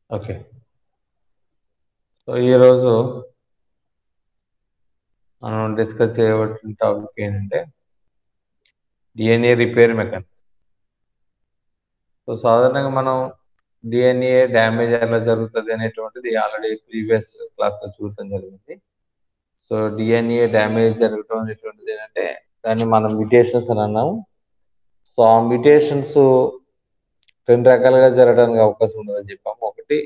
Okay. So, ఈరోజు మనం discuss చేయబడుతున్న టాపిక్ ఏంటంటే డీఎన్ఏ రిపేర్ మెకానిజం. సో, సాధారణంగా మనం డీఎన్ఏ డ్యామేజ్ ఎలా జరుగుతది అనేటువంటిది ఆల్రెడీ ప్రీవియస్ క్లాస్‌లో చూడటం జరిగింది. సో, డీఎన్ఏ డ్యామేజ్ జరగటం అనేటువంటిది ఏంటంటే దాన్ని మనం మ్యుటేషన్స్ అని అన్నాము. సో, ఆ మ్యుటేషన్స్ 2 రకాలుగా జరగడానికి అవకాశం ఉన్నదని చెప్పాము. ఒకటి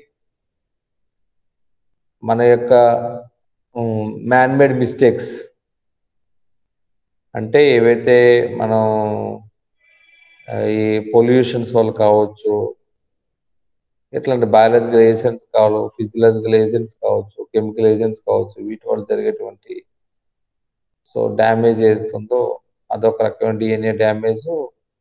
మన యొక్క హ్మ్, మ్యాన్ మేడ్ మిస్టేక్స్. అంటే ఏవైతే మనం ఆహ్, ఈ పొల్యూషన్స్ వల్ల కావచ్చు. ఇట్లాంటి బయాలజికల్ ఏజెంట్స్ కావు ఫిజియోలాజికల్ ఏజెంట్స్ కావచ్చు, కెమికల్ ఏజెంట్స్ కావచ్చు. వీటి వల్ల జరిగేటువంటి సో, డ్యామేజ్ ఏదైతే ఉందో అదొక రకమైన డీఎన్ఏ డ్యామేజు.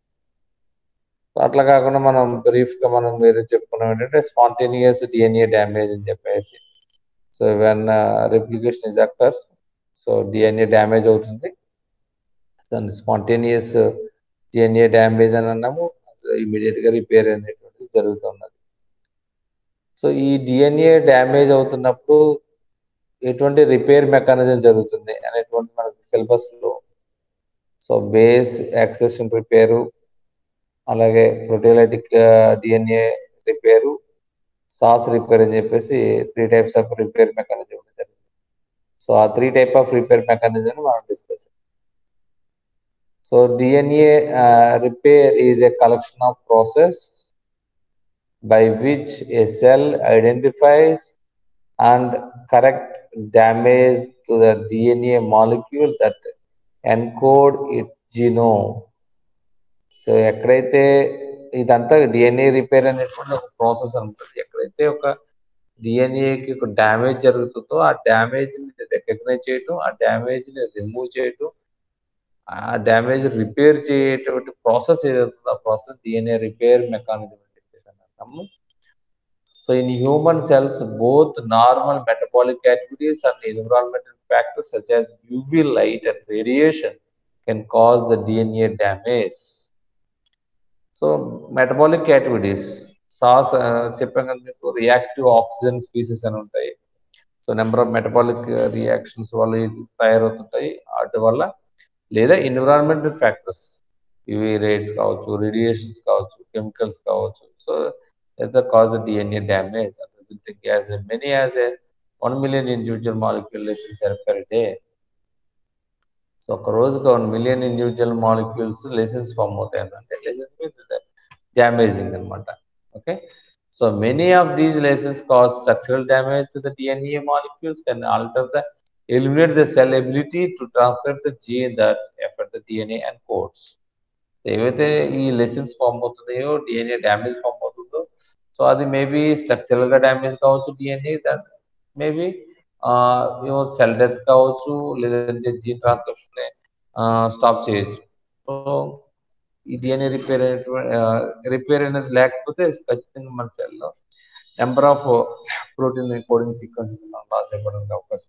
అట్లా కాకుండా మనం బ్రీఫ్‌గా మనం వేరే చెప్పుకున్నాం ఏంటంటే స్పాంటేనియస్ డీఎన్ఏ డ్యామేజ్ అని చెప్పేసి. So, when replication is occurs so, DNA damage అవుతుంది. దాన్ని స్పాంటేనియస్ డీఎన్ఏ డ్యామేజ్ అని అన్నాము. ఇమ్మీడియేట్‌గా రిపేర్ అనేటువంటిది జరుగుతున్నది. సో, ఈ డీఎన్ఏ డ్యామేజ్ అవుతున్నప్పుడు ఎటువంటి రిపేర్ మెకానిజం జరుగుతుంది అనేటువంటి మనకి సిలబస్‌లో సో, బేస్ యాక్సెషన్ రిపేరు, అలాగే proteolytic ah, DNA repair, SOS repair అని చెప్పేసి 3 టైప్స్ ఆఫ్ రిపేర్ మెకానిజం ఉంటది. సో, ఆ 3 టైప్ ఆఫ్ రిపేర్ మెకానిజంని మనం discuss so, DNA ah, repair is a collection of process by which a cell identifies and correct damage to the DNA molecule that encode its genome. So, ఎక్కడైతే ఇదంతా DNA repair అనేటువంటి ఒక process అనమాట. ఎక్కడైతే ఒక డీఎన్ఏకి ఒక డ్యామేజ్ జరుగుతుందో ఆ డ్యామేజ్‌ని రికగ్నైజ్ చేయటం, ఆ డ్యామేజ్‌ని రిమూవ్ చేయటం, ఆ డ్యామేజ్ రిపేర్ చేయేటువంటి ప్రాసెస్ ఏదైతుందో ఆ ప్రాసెస్ డీఎన్ఏ రిపేర్ మెకానిజం అని చెప్పేసి అంటాము. So, in human cells both normal metabolic activities and environmental factors such as UV light and radiation can cause the DNA damage. So, metabolic activities సాస్ ఆహ్, చెప్పాం కదా మీకు రియాక్టివ్ ఆక్సిజన్ స్పీసీస్ అని ఉంటాయి. So, number of metabolic reactions వల్ల ఇవి తయారవుతుంటాయి. వాటి వల్ల లేదా ఎన్విరాన్మెంటల్ ఫ్యాక్టర్స్ యూవీ రేస్ కావచ్చు, రేడియేషన్స్ కావచ్చు, కెమికల్స్ కావచ్చు. So, that cause the DNA damage and resulting as many as a 1 million individual molecule lessons are per day. So, ఒక రోజుకి 1 million individual molecules lesions form అవుతాయి అంటే lesions means damaging అనమాట. Okay. So, many of these lesions cause structural damage to the DNA molecules can alter the eliminate the cell ability to transcribe the gene that effect the DNA and codes. ఏవైతే ఈ lesions form అవుతున్నాయో DNA damage form అవుతుందో so, అది maybe స్ట్రక్చరల్‌గా damage కావచ్చు DNA that maybe ah, ఏమో cell death కావచ్చు, లేదంటే జీన్ ట్రాన్స్‌క్రిప్షన్‌ని ఆహ్, స్టాప్ చేయొచ్చు. సో, ఈ డీఎన్ఏ రిపేర్ అనేటువంటి ఆహ్, రిపేర్ అనేది లేకపోతే ఖచ్చితంగా మన సెల్‌లో number of protein coding sequences మనం లాస్ అయిపోవడానికి అవకాశం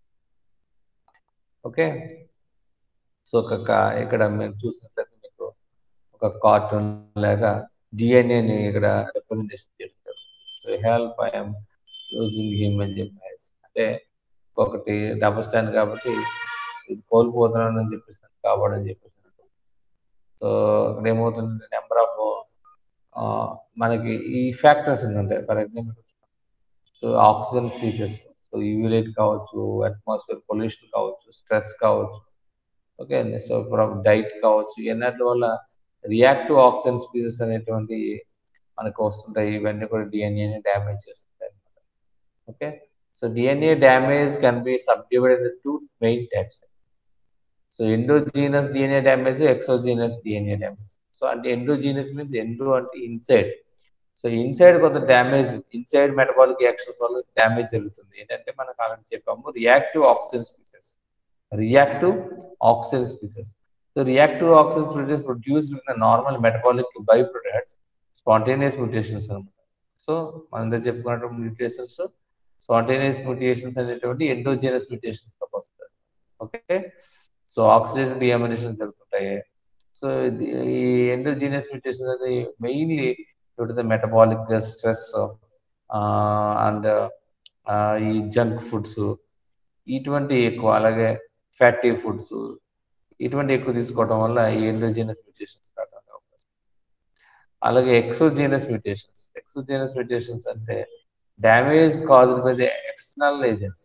ఓకే. సో, ఒక క ఇక్కడ మీరు చూసినట్లయితే మీకు ఒక కార్టూన్ లాగా డీఎన్ఏని ఇక్కడ రిప్రజెంటేషన్ చేశారు. So, help I am losing him అని చెప్పేసి. అంటే ఒకటి డబుల్ స్టాండ్ కాబట్టి ఇది కోల్పోతున్నానని చెప్పేసి కాపాడని చెప్పేసి. సో, ఇక్కడ ఏమవుతుంది నంబర్ ఆఫ్ ఆహ్, మనకి ఈ ఫ్యాక్టర్స్ ఉంటాయి. For example so, oxygen species so, UV light కావచ్చు, అట్మాస్ఫియర్ పొల్యూషన్ కావచ్చు, స్ట్రెస్ కావచ్చు. ఓకే. సో, ఫ్రమ్ డైట్ కావచ్చు. ఇవన్నిటి వల్ల రియాక్టివ్ ఆక్సిజన్ స్పీసీస్ అనేటువంటివి మనకు వస్తుంటాయి. ఇవన్నీ కూడా డీఎన్ఏని డ్యామేజ్ చేస్తుంటాయన్నమాట. Okay. So, DNA damage can be subdivided into 2 main types. So, endogenous DNA damage, exogenous DNA damage. So, అంటే ఎండోజీనస్ మీన్స్ ఎండో అంటే ఇన్‌సైడ్. సో, ఇన్‌సైడ్ కొంత డ్యామేజ్ ఇన్‌సైడ్ మెటబాలిక్ రియాక్షన్స్ వల్ల డ్యామేజ్ జరుగుతుంది. ఏంటంటే మనకు ఆల్రెడీ చెప్పాము reactive oxygen species. Reactive oxygen species. So, reactive oxygen species produced in the normal metabolic by products spontaneous mutations అన్నమాట. So, మనం ఇందాక చెప్పుకున్నట్టు మ్యుటేషన్స్ స్పాంటేనియస్ మ్యుటేషన్స్ అనేటువంటి ఎండోజీనస్ మ్యుటేషన్స్‌లోకి వస్తాయి. ఓకే. సో, ఆక్సిడేటివ్ డీఅమినేషన్ జరుగుతుంటాయి. సో, ఇది ఈ ఎండోజీనస్ మ్యుటేషన్స్ అనేది mainly due to the metabolic stress and ఈ జంక్ ఫుడ్స్ ఇటువంటి ఎక్కువ అలాగే ఫ్యాటీ ఫుడ్స్ ఇటువంటి ఎక్కువ తీసుకోవడం వల్ల ఈ ఎండోజీనస్ మ్యూటేషన్స్ స్టార్ట్ అయ్యే అవకాశం అలాగే ఎక్సోజీనస్ మ్యూటేషన్స్ ఎక్సోజీనస్ మ్యూటేషన్స్ అంటే damage caused by the external agents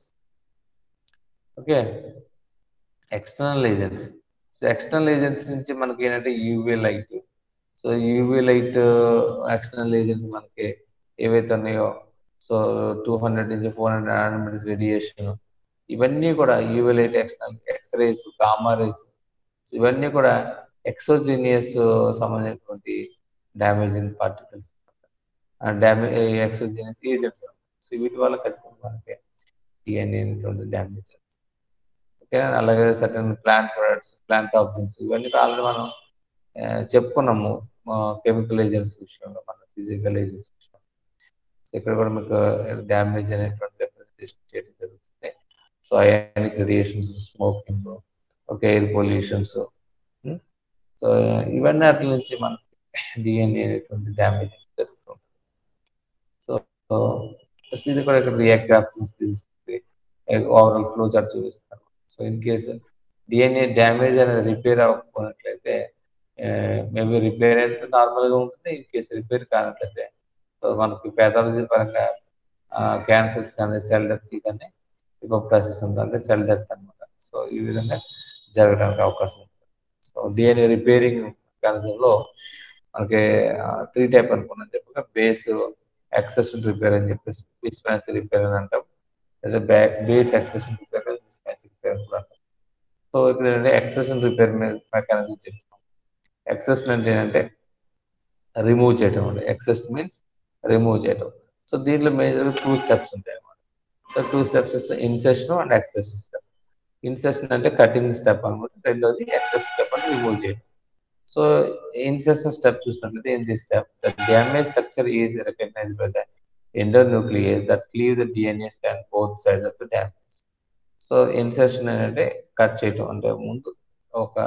okay external agents so external agents నుంచి మనకి ఏంటంటే UV light so UV light external agents మనకి ఏవైతే ఉన్నాయో సో టూ హండ్రెడ్ నుంచి ఫోర్ హండ్రెడ్ నానోమీటర్స్ రేడియేషన్ ఇవన్నీ కూడా UV light external X rays gamma rays ఇవన్నీ కూడా ఎక్సోజీనియస్ సంబంధించినటువంటి damaging particles damage exogenous agents so వీటి వల్ల ఖచ్చితంగా మనకి డిఎన్ఏ డ్యామేజ్ ఓకే అలాగే certain plant products plant objects ఇవన్నీ ఆల్రెడీ మనం చెప్పుకున్నాము కెమికల్ ఏజెంట్స్ విషయంలో మన ఫిజికల్ ఏజెంట్స్ విషయంలో సో ఇక్కడ కూడా మీకు డ్యామేజ్ అనేటువంటి రిప్రజెంటేషన్ చేయడం జరుగుతుంది so ionic radiations smoking okay air pollutions so ఇవన్నీ వాటి నుంచి మనకి డిఎన్ఏ అనేటువంటి డ్యామేజ్ జరుగుతుంది సో ఇది కూడా ఇక్కడ రియాక్ట్ ఓవరాల్ ఫ్లో చార్ట్ చూపిస్తారు so in case DNA damage అనేది రిపేర్ అవ్వకపోయినట్లయితే మేబీ రిపేర్ అయితే నార్మల్గా ఉంటుంది ఇన్ కేసు రిపేర్ కానట్లయితే సో మనకి పేథాలజీ పరంగా క్యాన్సర్స్ కానీ సెల్ డెత్ కానీ ఇంకొక ప్రాసెస్ ఉంది అంటే సెల్ డెత్ అనమాట సో ఈ విధంగా జరగడానికి అవకాశం ఉంది సో డిఎన్ఏ రిపేరింగ్ మెకానిజంలో మనకి త్రీ టైప్ అనుకున్నాం చెప్పగా బేస్ ఎక్సెషన్ రిపేర్ అని చెప్పేసి మిస్మ్యాచ్ రిపేర్ అని అంటాం లేదా back base excision repair mismatch repair కూడా అంటాం సో ఇక్కడ ఏంటంటే ఎక్సెషన్ రిపేర్ మెకానిజం చెప్తాం ఎక్సెషన్ అంటే ఏంటంటే రిమూవ్ చేయటం అండి ఎక్సెషన్ మీన్స్ రిమూవ్ చేయటం సో దీంట్లో మేజర్ టూ స్టెప్స్ ఉంటాయి అన్నమాట so two steps incision and excision step incision అంటే కటింగ్ స్టెప్ అనమాట రెండోది ఎక్సెస్ స్టెప్ అంటే రిమూవ్ చేయడం సో ఇన్సెషన్ స్టెప్ చూసినట్లయితే in this step the damage structure is recognise by the endonuclease that cleave the DNA stand both sides of the damage so incision అంటే cut చేయటం అంటే ముందు ఒక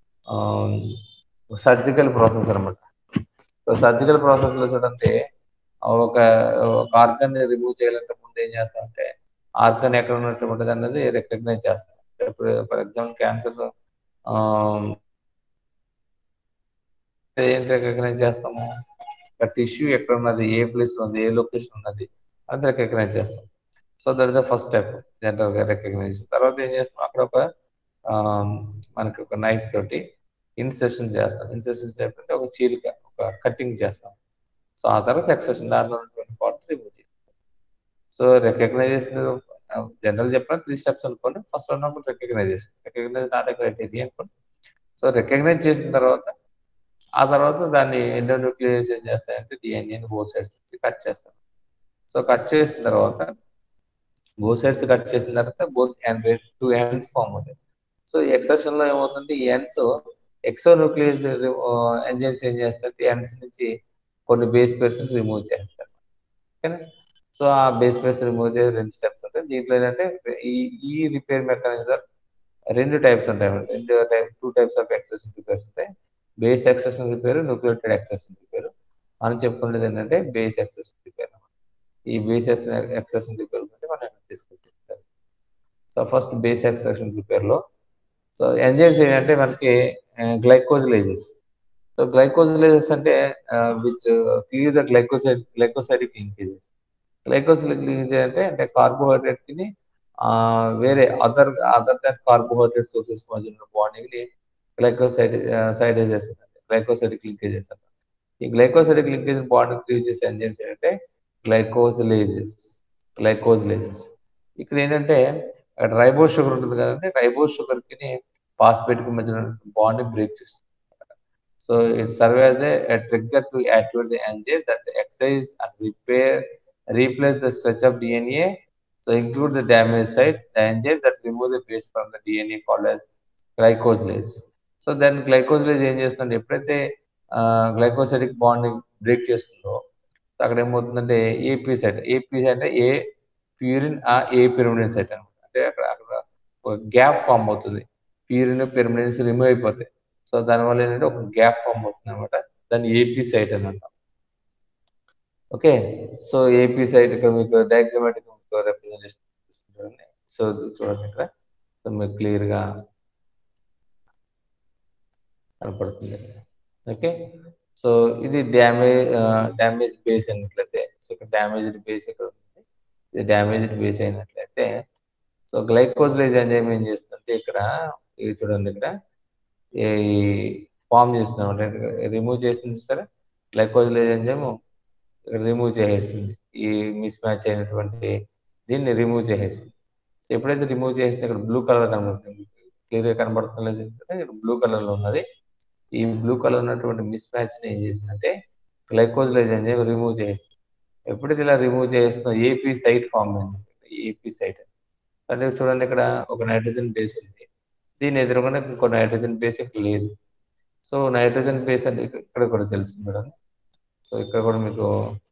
సర్జికల్ ప్రాసెస్ అనమాట so surgical process లో చూడండి ఒక ఒక ఆర్గన్ రిమూవ్ చేయాలంటే ముందు ఏం చేస్తామంటే ఆర్గన్ ఎక్కడ ఉన్నట్టు అన్నది రికగ్నైజ్ చేస్తాం ఇప్పుడు ఫర్ ఎగ్జాంపుల్ క్యాన్సర్ ఏంటి రికగ్నైజ్ చేస్తాము ఒక టిష్యూ ఎక్కడ ఉన్నది ఏ ప్లేస్ ఉంది ఏ లొకేషన్ ఉన్నది అది రికగ్నైజ్ చేస్తాం so that is the first step general గా రికగ్నైజ్ తర్వాత ఏం చేస్తాం అక్కడ ఒక మనకి ఒక నైఫ్ తోటి ఇన్సెషన్ చేస్తాం ఇన్సెషన్ అంటే ఒక చీలిక ఒక కటింగ్ చేస్తాం సో ఆ తర్వాత ఎక్సెషన్ దాంట్లో ఉన్నటువంటి పార్ట్ రిమూవ్ చేస్తాం సో రికగ్నైజేషన్ జనరల్ చెప్పిన త్రీ స్టెప్స్ అనుకోండి ఫస్ట్ ఉన్నప్పుడు రికగ్నైజేషన్ రికగ్నైజ్ నాట్ క్రైటీరియా అనుకోండి సో రికగ్నైజ్ చేసిన తర్వాత ఆ తర్వాత దాన్ని ఎండోన్యూక్లియస్ ఏం చేస్తాయంటే డిఎన్ఏని బో సైడ్స్ కట్ చేస్తాం సో కట్ చేసిన తర్వాత బో సైడ్స్ కట్ చేసిన తర్వాత both hand two hands form అవుతాయి సో ఎక్సెషన్ లో ఏమవుతుంది ఈ ఎండ్స్ ఎక్సోన్యూక్లియస్ ఎంజైమ్స్ ఏం చేస్తారు ఎండ్స్ నుంచి కొన్ని బేస్ పర్సన్స్ రిమూవ్ చేస్తారు ఓకేనా సో ఆ బేస్ పేర్స్ రిమూవ్ చేసే రెండు స్టెప్స్ ఉంటాయి దీంట్లో ఏంటంటే ఈ ఈ రిపేర్ మెకానిజం రెండు టైప్స్ ఉంటాయి రెండు type two types of excision repairs ఉంటాయి base excision repair nucleotide excision repair మనం చెప్పుకునేది ఏంటంటే బేస్ ఎక్సెషన్ రిపేర్ ఈ బేస్ ఎక్సెషన్ రిపేర్ గురించి మనం డిస్కస్ చేస్తాం so first base excision repair లో సో ఎంజైమ్స్ ఏంటంటే మనకి గ్లైకోజిలైజెస్ సో గ్లైకోజిలైజెస్ అంటే which clear the glycoside glycosidic linkages glycosidic linkage అంటే అంటే కార్బోహైడ్రేట్ ని వేరే other other than carbohydrate sources మధ్య ఉన్న బాండింగ్ ని గ్లైకోసైడ్ సైడేజెస్ గ్లైకోసైడిక్ లింకేజెస్ అంటారు ఈ గ్లైకోసైడిక్ లింకేజ్ బాండింగ్ క్రియేట్ చేసే ఎంజైమ్స్ ఏంటంటే గ్లైకోజిలేజెస్ గ్లైకోజిలేజెస్ ఇక్కడ ఏంటంటే రైబో షుగర్ ఉంటుంది కదండి రైబో షుగర్ కి ఫాస్ఫేట్ కి మధ్య బాండ్ బ్రేక్ చేస్తుంది so it serve as a trigger to activate the enzyme that excise and repair replace the stretch of DNA so include the damage side the enzyme that remove the base from the DNA called as glycosylase so then glycosylase ఏం చేస్తుందంటే ఎప్పుడైతే glycosidic bond break చేస్తుందో అక్కడ ఏమవుతుందంటే AP site AP అంటే ఏ purine ఆ ఏ pyrimidine site అనమాట అంటే అక్కడ అక్కడ ఒక గ్యాప్ ఫామ్ అవుతుంది ప్యూరిన్ పిరమిడిన్స్ రిమూవ్ అయిపోతాయి సో దానివల్ల ఏంటంటే ఒక గ్యాప్ ఫామ్ అవుతుంది అనమాట దాన్ని ఏపీ సైట్ అని అంటాం ఓకే సో ఏపీ సైట్ ఇక్కడ మీకు డయాగ్రమాటిక్ రిప్రజెంటేషన్ చూడండి సో ఇది చూడండి ఇక్కడ సో మీకు క్లియర్గా కనపడుతుంది ఓకే సో ఇది డ్యామేజ్ డ్యామేజ్ బేస్ అయినట్లయితే సో ఇక్కడ డ్యామేజ్డ్ బేస్ ఇక్కడ ఉంది ఇది డ్యామేజ్డ్ బేస్ అయినట్లయితే సో గ్లైకోజ్లైజ్ ఎంజైమ్ ఏం చేస్తుందంటే ఇక్కడ ఇది చూడండి ఇక్కడ ఈ ఫామ్ చేస్తున్నాం అంటే రిమూవ్ చేస్తుంది సరే గ్లైకోజ్లైజ్ ఎంజైమ్ రిమూవ్ చేసేస్తుంది ఈ మిస్ మ్యాచ్ అయినటువంటి దీన్ని రిమూవ్ చేసేస్తుంది సో ఎప్పుడైతే రిమూవ్ చేస్తే ఇక్కడ బ్లూ కలర్ కనబడుతుంది క్లియర్గా కనబడుతున్నది ఇక్కడ బ్లూ కలర్లో ఉన్నది ఈ బ్లూ కలర్ ఉన్నటువంటి మిస్ మ్యాచ్ని ఏం చేసిందంటే గ్లైకోజ్లైజ్ ఎంజైమ్ రిమూవ్ చేస్తుంది ఎప్పుడైతే ఇలా రిమూవ్ చేస్తుందో ఏపీ సైట్ ఫామ్ అయింది ఏపీ సైట్ అంటే చూడండి ఇక్కడ ఒక నైట్రోజన్ బేస్ ఉంది దీని ఎదురుగానే ఇంకో నైట్రోజన్ బేస్ ఇక్కడ లేదు సో నైట్రోజన్ బేస్ అంటే ఇక్కడ కూడా తెలుసు మేడం సో ఇక్కడ కూడా మీకు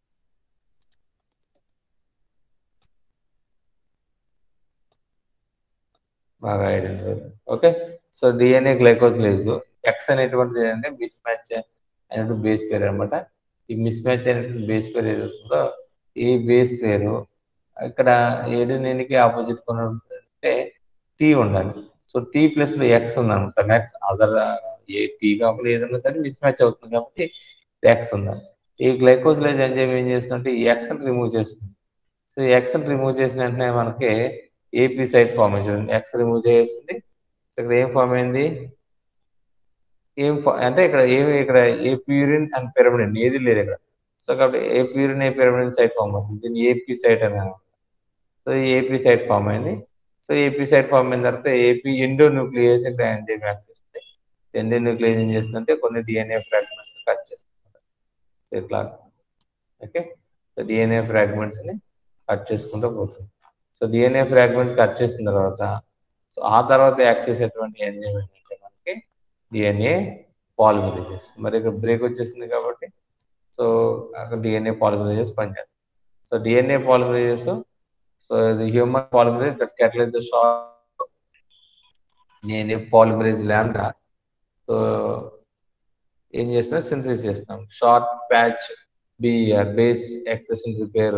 బాగా identify okay so DNA glycosylase X అనేటువంటిది ఏంటంటే మిస్ మ్యాచ్ అనేటువంటి బేస్ పేరు అనమాట ఈ మిస్ మ్యాచ్ అనేటువంటి బేస్ పేరు ఏదవుతుందో ఈ బేస్ పేరు ఇక్కడ ఏడునేనికి ఆపోజిట్ కొనంటే టీ ఉండాలి సో టీ ప్లస్ లో ఎక్స్ ఉందన్నమాట sir X other A T కాకుండా ఏదన్నా సరే మిస్ మ్యాచ్ అవుతుంది కాబట్టి ఎక్స్ ఉండాలి ఈ గ్లైకోజ్లైజ్ ఎంజైమ్ ఏం చేస్తుందంటే ఈ ఎక్స్ రిమూవ్ చేస్తుంది సో ఎక్స్ రిమూవ్ చేసిన వెంటనే మనకి ఏపీ సైట్ ఫామ్ అయింది చూడండి ఎక్స్ రిమూవ్ చేసింది ఇక్కడ ఏం ఫామ్ అయింది ఏం అంటే ఇక్కడ ఏమి ఇక్కడ ఏ ప్యూరిన్ అండ్ పిరమిడిన్ ఏది లేదు ఇక్కడ సో కాబట్టి a purine a pyrimidine site form అవుతుంది దీన్ని ఏపీ సైట్ అని సో ఏపీ సైట్ ఫామ్ అయింది సో ఏపీ సైట్ ఫామ్ అయిన తర్వాత ఏపీ ఎండో న్యూక్లియస్ ఇక్కడ ఎంజైమ్ యాక్ట్ చేస్తుంది ఎండో న్యూక్లియస్ ఏం చేస్తుందంటే కొన్ని డిఎన్ఏ ఫ్రాగ్మెంట్స్ కట్ చేస్తుంది ఇట్లా ఓకే సో డిఎన్ఏ ఫ్రాగ్మెంట్స్ ని కట్ చేసుకుంటూ పోతుంది సో డిఎన్ఏ ఫ్రాగ్మెంట్ కట్ చేసిన తర్వాత సో ఆ తర్వాత యాక్ట్ చేసేటువంటి ఎంజైమ్ ఏంటంటే మనకి డిఎన్ఏ పాలిమరేజెస్ మరి ఇక్కడ బ్రేక్ వచ్చేస్తుంది కాబట్టి సో అక్కడ డిఎన్ఏ పాలిమరేజెస్ పనిచేస్తుంది సో డిఎన్ఏ పాలిమరేజెస్ సో ఇది human polymerase that catalyse the short DNA polymerase lambda so ఏం చేస్తున్నాం సింథసిస్ చేస్తున్నాం short patch BR base excision repair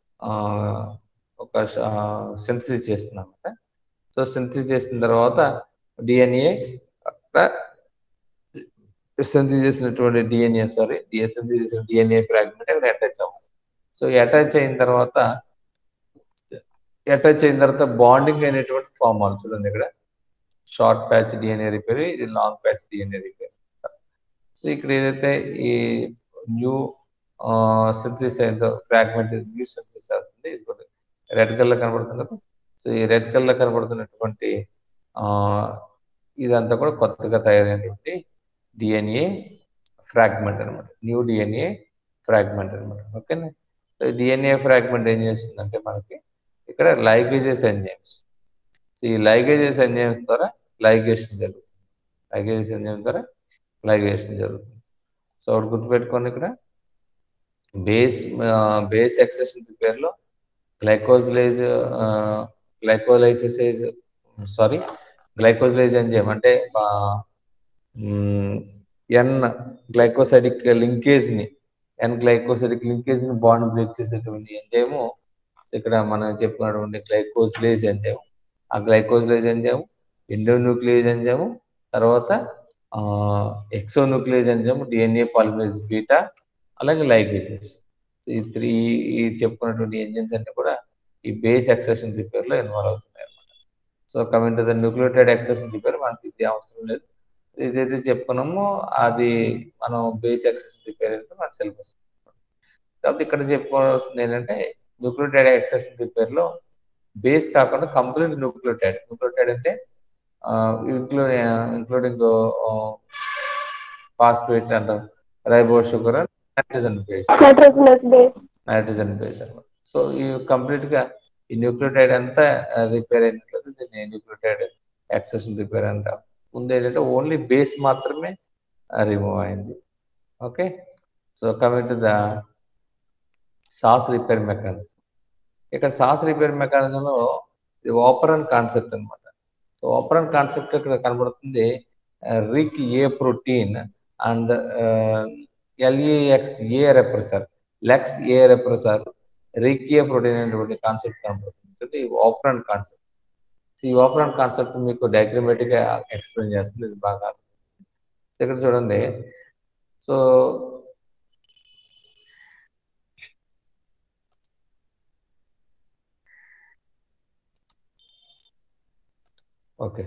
ఒక సింథసిస్ చేస్తున్నాం సో సింథసిస్ చేసిన తర్వాత డిఎన్ఏ సింథసిస్ చేసినటువంటి డిఎన్ఏ సారీ సింథసిస్ చేసిన డిఎన్ఏ ఫ్రాగ్మెంట్ అక్కడ అటాచ్ అవ్వాలి సో అటాచ్ అయిన తర్వాత అటాచ్ అయిన తర్వాత బాండింగ్ అనేటువంటి ఫామ్ అవ్వాలి చూడండి ఇక్కడ షార్ట్ ప్యాచ్ డిఎన్ఏ రిపేర్ ఇది long patch DNA repair so ఇక్కడ ఏదైతే ఈ న్యూ సింథసిస్ అయిందో ఫ్రాగ్మెంట్ న్యూ సింథసిస్ అవుతుంది ఇది కూడా రెడ్ కలర్ కనబడుతుంది కదా సో ఈ రెడ్ కలర్ కనబడుతున్నటువంటి ఇదంతా కూడా కొత్తగా తయారైనటువంటి డిఎన్ఏ ఫ్రాగ్మెంట్ అనమాట న్యూ డిఎన్ఏ ఫ్రాగ్మెంట్ అనమాట ఓకేనా సో డిఎన్ఏ ఫ్రాగ్మెంట్ ఏం చేస్తుందంటే మనకి ఇక్కడ లైగేజెస్ ఎంజైమ్స్ సో ఈ లైగేజెస్ ఎంజైమ్స్ ద్వారా లైగేషన్ జరుగుతుంది లైగేజెస్ ఎంజైమ్ ద్వారా లైగేషన్ జరుగుతుంది సో ఒకటి గుర్తుపెట్టుకోండి ఇక్కడ బేస్ బేస్ ఎక్సెషన్ ప్రిపేర్లో గ్లైకోజ్లైజ్ గ్లైకోలైసిసేజ్ సారీ గ్లైకోజ్లైజ్ ఎంజైమ్ అంటే ఎన్ గ్లైకోసైడిక్ లింకేజ్ ని ఎన్ గ్లైకోసైడిక్ లింకేజ్ ని బాండ్ బ్రేక్ చేసేటువంటి ఎంజైము ఇక్కడ మనం చెప్పుకున్నటువంటి గ్లైకోజ్లేజ్ ఎంజైమ్ ఆ గ్లైకోజ్లేజ్ ఎంజైమ్ ఎండోన్యూక్లియేజ్ ఎంజైమ్ తర్వాత exonuclease enzyme DNA polymerase beta అలాగే లైగేజెస్ ఈ త్రీ ఈ చెప్పుకున్నటువంటి ఎంజైమ్స్ అన్ని కూడా ఈ బేస్ ఎక్సెషన్ రిపేర్ లో ఇన్వాల్వ్ అవుతున్నాయి అనమాట so coming to the nucleotide excision repair మనకి ఇది అవసరం లేదు ఏదైతే చెప్పుకున్నామో అది మనం బేస్ ఎక్సెషన్ రిపేర్ అయితే మన సిలబస్ కాబట్టి ఇక్కడ చెప్పుకోవాల్సింది ఏంటంటే న్యూక్లియోటైడ్ ఎక్సెషన్ రిపేర్ లో బేస్ కాకుండా కంప్లీట్ న్యూక్లియోటైడ్ న్యూక్లియోటైడ్ అంటే ఇంక్లూడింగ్ ఇంక్లూడింగ్ ఫాస్ఫేట్ అంటాం ribo sugar nitrogen base nitrogen base అనమాట సో ఈ కంప్లీట్ గా ఈ న్యూక్లియోటైడ్ అంతా రిపేర్ అయినట్లయితే దీన్ని న్యూక్లియోటైడ్ యాక్సెషన్ రిపేర్ అంటాం ముందు ఏంటంటే ఓన్లీ బేస్ మాత్రమే రిమూవ్ అయింది okay so coming to the SOS repair mechanism ఇక్కడ సాస్ రిపేర్ మెకానిజంలో ఇది ఓపరన్ కాన్సెప్ట్ అనమాట సో ఓపరన్ కాన్సెప్ట్ ఇక్కడ కనబడుతుంది Rec A protein and LAX A repressor Lex A repressor RecA protein అనేటువంటి కాన్సెప్ట్ కనబడుతుంది ఓపరన్ కాన్సెప్ట్ ఈ ఓపరన్ కాన్సెప్ట్ మీకు డయాగ్రమేటిక్ గా ఎక్స్ప్లెయిన్ చేస్తుంది ఇది బాగా ఇక్కడ చూడండి సో ఓకే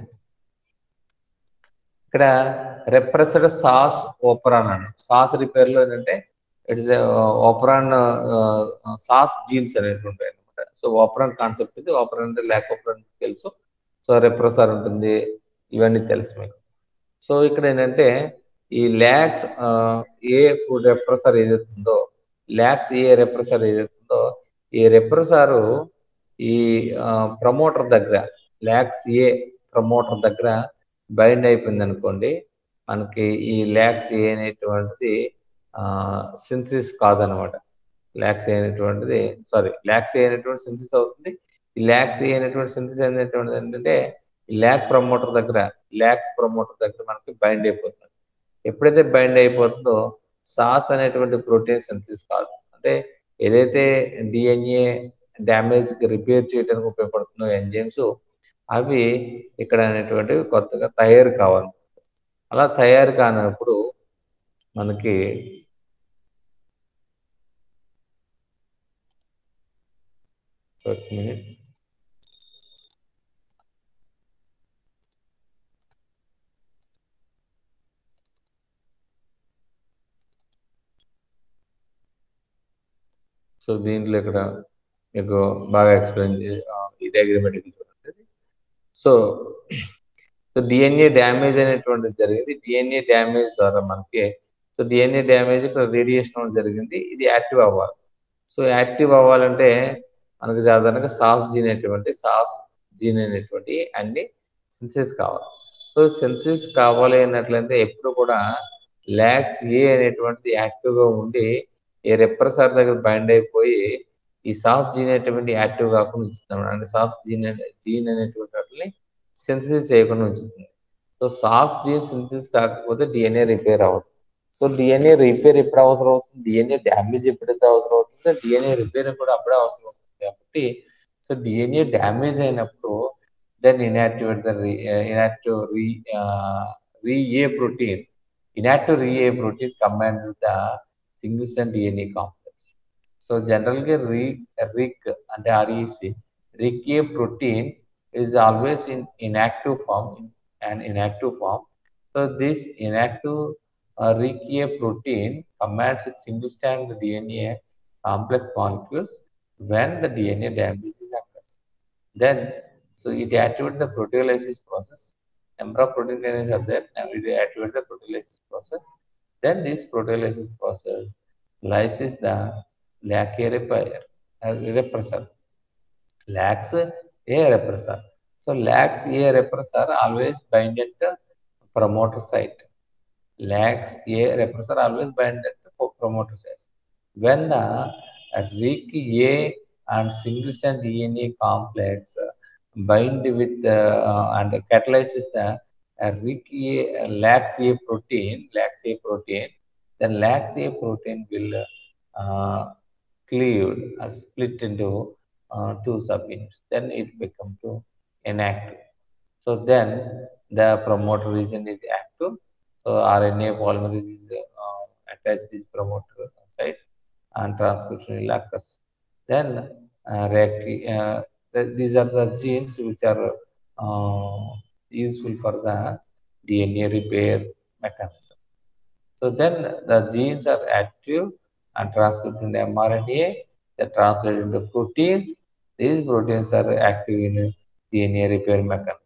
ఇక్కడ రెప్రెసెడ్ సాస్ ఓపరాన్ అన్న సాస్ రిపేర్ లో ఏంటంటే ఇట్స్ ఓపరాన్ సాస్ జీన్స్ అనేటువంటి అనమాట సో ఓపరాన్ కాన్సెప్ట్ ఇది ఓపరాన్ అంటే ల్యాక్ ఓపరాన్ తెలుసు సో రెప్రెసర్ ఉంటుంది ఇవన్నీ తెలుసు మీకు సో ఇక్కడ ఏంటంటే ఈ ల్యాక్స్ ఏ రెప్రెసర్ ఏదైతుందో ల్యాక్స్ ఏ రెప్రెసర్ ఏదైతుందో ఈ రెప్రెసరు ఈ ప్రమోటర్ దగ్గర ల్యాక్స్ ఏ ప్రమోటర్ దగ్గర బైండ్ అయిపోయింది అనుకోండి మనకి ఈ ల్యాక్స్ ఏ అనేటువంటిది సింథసిస్ కాదనమాట ల్యాక్స్ ఏ అనేటువంటిది సారీ ల్యాక్స్ ఏ అనేటువంటి సింథసిస్ అవుతుంది ఈ ల్యాక్స్ ఏ అనేటువంటి సింథసిస్ అనేటువంటిది ఏంటంటే ఈ ల్యాక్ ప్రమోటర్ దగ్గర ల్యాక్స్ ప్రమోటర్ దగ్గర మనకి బైండ్ అయిపోతుంది ఎప్పుడైతే బైండ్ అయిపోతుందో సాస్ అనేటువంటి ప్రోటీన్ సింథసిస్ కాదు అంటే ఏదైతే డిఎన్ఏ డ్యామేజ్ రిపేర్ చేయడానికి ఉపయోగపడుతుందో ఎంజైమ్స్ అవి ఇక్కడ అనేటువంటివి కొత్తగా తయారు కావాలి అలా తయారు కానప్పుడు మనకి మినిట్ సో దీంట్లో ఇక్కడ మీకు బాగా ఎక్స్ప్లెయిన్ ఇది అగ్రిమెంట్ చూడండి సో సో డిఎన్ఏ డ్యామేజ్ అనేటువంటిది జరిగింది డిఎన్ఏ డ్యామేజ్ ద్వారా మనకి సో డిఎన్ఏ డ్యామేజ్ ఇక్కడ రేడియేషన్ జరిగింది ఇది యాక్టివ్ అవ్వాలి సో యాక్టివ్ అవ్వాలంటే మనకు సాధారణంగా సాస్ జీన్ అనేటువంటి సాస్ జీన్ అనేటువంటి అన్ని సింథసిస్ కావాలి సో సింథసిస్ కావాలి అన్నట్లయితే ఎప్పుడు కూడా ల్యాక్స్ ఏ అనేటువంటిది యాక్టివ్గా ఉండి ఈ రెప్రెసర్ దగ్గర బైండ్ అయిపోయి ఈ సాఫ్ట్ జీన్ అనేటువంటి యాక్టివ్ కాకుండా ఉంచుతున్నాం అంటే సాఫ్ట్ జీన్ జీన్ అనేటువంటి వాటిని సింథసిస్ చేయకుండా ఉంచుతుంది సో సాఫ్ట్ జీన్ సింథసిస్ కాకపోతే డిఎన్ఏ రిపేర్ అవ్వదు సో డిఎన్ఏ రిపేర్ ఎప్పుడు అవసరం అవుతుంది డిఎన్ఏ డ్యామేజ్ ఎప్పుడైతే అవసరం అవుతుందో డిఎన్ఏ రిపేర్ కూడా అప్పుడే అవసరం అవుతుంది కాబట్టి సో డిఎన్ఏ డ్యామేజ్ అయినప్పుడు then inactivate the inactive re re A protein inactive re A protein combine with the single stand DNA complex so జనరల్గా రీ రిక్ అంటే REC Rec A protein is always in inactive form in an inactive form so this inactive uh, RIC-A protein combines with single strand DNA complex molecules when the DNA damage is occurs then so it activates the proteolysis process number of protein kinases are there and it activates the proteolysis process then this proteolysis process lyses the lac repressor lax A repressor. So lax A repressor always bind at the promoter site. Lax A repressor always bind at the promoter site. When the RIC A and single strand DNA complex bind with uh, and catalyzes the RIC A lax A protein, lax A protein, then lax A protein will uh, cleave or split into uh, two subunits. Then it becomes to inactive. So then the promoter region is active. So RNA polymerase is uh, attached this promoter site and transcription will occurs. Then uh, uh, these are the genes which are uh, useful for the DNA repair mechanism. So then the genes are active and transcribed in the mRNA, they translate into proteins. These proteins are active in DNA repair mechanism.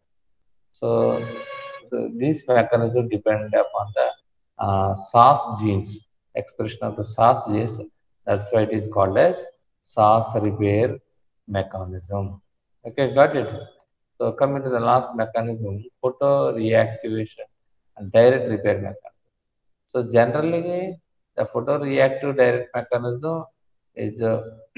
So, so these mechanisms depend upon the uh, SAS genes, expression of the SAS genes. That's why it is called as SAS repair mechanism. Okay, got it. So coming to the last mechanism, photoreactivation and direct repair mechanism. So generally, the photoreactive direct mechanism is uh,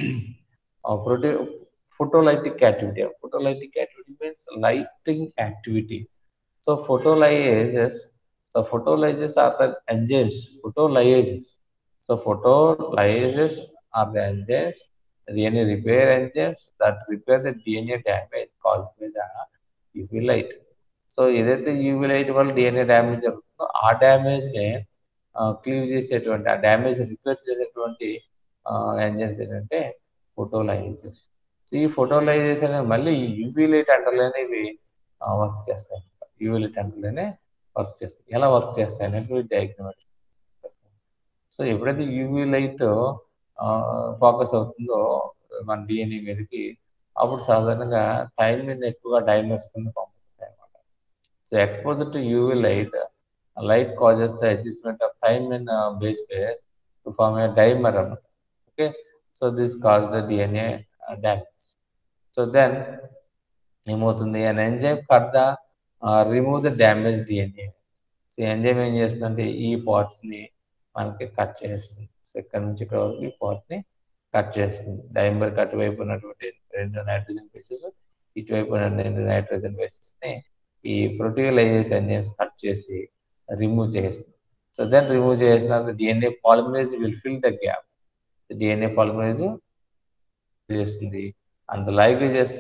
uh, prote- photolytic activity. Photolytic activity means lighting activity. So photolysis, the photolysis are the enzymes, photolysis. So photolysis are the enzymes, DNA repair enzymes that repair the DNA damage caused by the UV light. So ఏదైతే UV light వల్ల DNA damage జరుగుతుందో ఆ డ్యామేజ్ని cleave చేసేటువంటి ఆ damage repair చేసేటువంటి enzymes ఏంటంటే ఫోటోలైజేషన్ so ఈ ఫోటోలైజేషన్ మళ్ళీ యూవీ లైట్ అంటర్లోనే ఇవి వర్క్ చేస్తాయి యూవీ లైట్ అంటర్లోనే వర్క్ చేస్తాయి ఎలా వర్క్ చేస్తాయి అనేది డయాగ్నోమేటిక్ సో ఎప్పుడైతే యూవీ లైట్ ఫోకస్ అవుతుందో మన డిఎన్ఏ మీదకి అప్పుడు సాధారణంగా థైమిన్ ఎక్కువగా డైమర్స్ కింద పంపుతాయి అన్నమాట so exposure to UV light light causes the adjustment of thymine base pairs to form a dimer అన్నమాట okay so this cause the DNA damage so then ఏమవుతుంది and enzyme cut the remove the damage DNA so enzyme ఏం చేస్తుందంటే ఈ పార్ట్స్ని మనకి cut చేస్తుంది so ఇక్కడ నుంచి ఇక్కడ వరకు ఈ పార్ట్ని కట్ చేస్తుంది డైంబర్ అటువైపు ఉన్నటువంటి రెండు నైట్రోజన్ బేసెస్ ఇటువైపు ఉన్న రెండు నైట్రోజన్ బేసెస్ని ఈ ప్రోటీలైజేస్ ఎంజైమ్స్ కట్ చేసి రిమూవ్ చేస్తుంది సో దెన్ రిమూవ్ చేసిన DNA polymerase will fill the gap DNA polymerase చేస్తుంది and ligases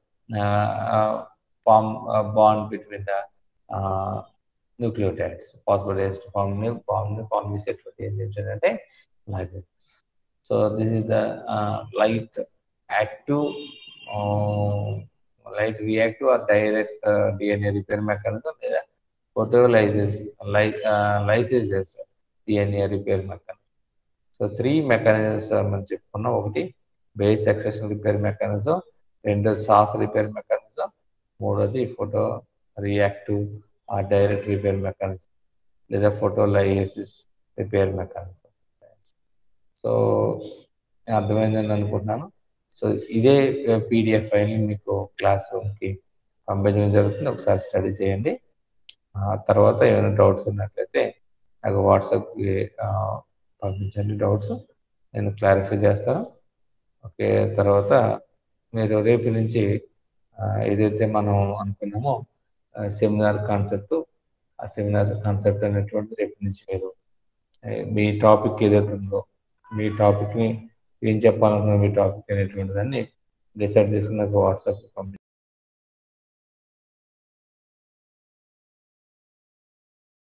form bond between the nucleotides phosphodiester form form form చేసేటువంటి ఏం ఏంటంటే ligases so this is the light active light reactive or direct DNA repair mechanism లేదా photolyases లై lyases DNA repair mechanism so three mechanisms మనం చెప్పుకున్నాం ఒకటి base excision repair mechanism రెండు sauce repair mechanism మూడోది ఫోటో రియాక్టివ్ ఆ direct repair mechanism లేదా photolysis repair mechanism so అర్థమైందని అనుకుంటున్నాను సో ఇదే పీడిఎఫ్ ఫైల్ మీకు క్లాస్ రూమ్కి పంపించడం జరుగుతుంది ఒకసారి స్టడీ చేయండి తర్వాత ఏమైనా డౌట్స్ ఉన్నట్లయితే నాకు వాట్సాప్కి పంపించండి డౌట్స్ నేను క్లారిఫై చేస్తాను ఓకే తర్వాత మీరు రేపు నుంచి ఏదైతే మనం అనుకున్నామో సెమినార్ కాన్సెప్ట్ ఆ సెమినార్ కాన్సెప్ట్ అనేటువంటి రేపు నుంచి మీరు మీ టాపిక్ ఏదైతే ఉందో మీ టాపిక్ని ఏం చెప్పాలనుకున్న మీ టాపిక్ అనేటువంటి దాన్ని డిసైడ్ చేసుకున్న వాట్సాప్ పంపించండి